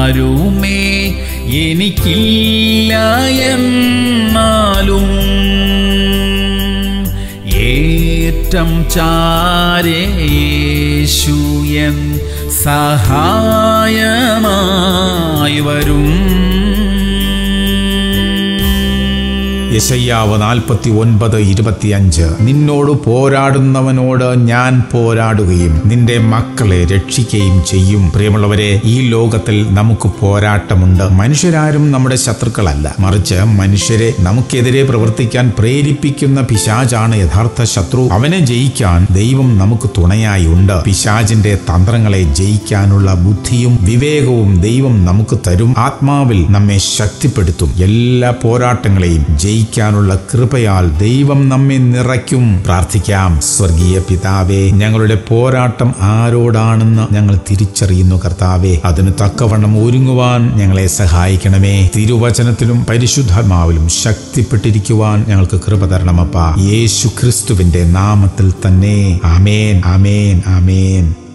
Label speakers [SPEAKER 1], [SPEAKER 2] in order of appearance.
[SPEAKER 1] ആരുമേ എനിക്കില്ല എന്നാലും ഏറ്റം ചാരേ യേശു എൻ സഹായമായി വരും
[SPEAKER 2] യശയ്യാവ് നാൽപ്പത്തി ഒൻപത് ഇരുപത്തിയഞ്ച് നിന്നോട് പോരാടുന്നവനോട് ഞാൻ പോരാടുകയും നിന്റെ മക്കളെ രക്ഷിക്കുകയും ചെയ്യും പ്രിയമുള്ളവരെ ഈ ലോകത്തിൽ നമുക്ക് പോരാട്ടമുണ്ട് മനുഷ്യരാരും നമ്മുടെ ശത്രുക്കളല്ല മറിച്ച് മനുഷ്യരെ നമുക്കെതിരെ പ്രവർത്തിക്കാൻ പ്രേരിപ്പിക്കുന്ന പിശാചാണ് യഥാർത്ഥ ശത്രു അവനെ ജയിക്കാൻ ദൈവം നമുക്ക് തുണയായി ഉണ്ട് പിശാചിന്റെ തന്ത്രങ്ങളെ ജയിക്കാനുള്ള ബുദ്ധിയും വിവേകവും ദൈവം നമുക്ക് തരും ആത്മാവിൽ നമ്മെ ശക്തിപ്പെടുത്തും എല്ലാ പോരാട്ടങ്ങളെയും ജയിക്കാനുള്ള കൃപയാൽ ദൈവം നമ്മെ നിറയ്ക്കും പ്രാർത്ഥിക്കാം സ്വർഗീയ പിതാവേ ഞങ്ങളുടെ പോരാട്ടം ആരോടാണെന്ന് ഞങ്ങൾ തിരിച്ചറിയുന്നു കർത്താവേ അതിന് തക്കവണ്ണം ഒരുങ്ങുവാൻ ഞങ്ങളെ സഹായിക്കണമേ തിരുവചനത്തിലും പരിശുദ്ധാത്മാവിലും ശക്തിപ്പെട്ടിരിക്കുവാൻ ഞങ്ങൾക്ക് കൃപ തരണമപ്പ യേശു ക്രിസ്തുവിന്റെ നാമത്തിൽ തന്നെ ആമേൻ ആമേൻ ആമേൻ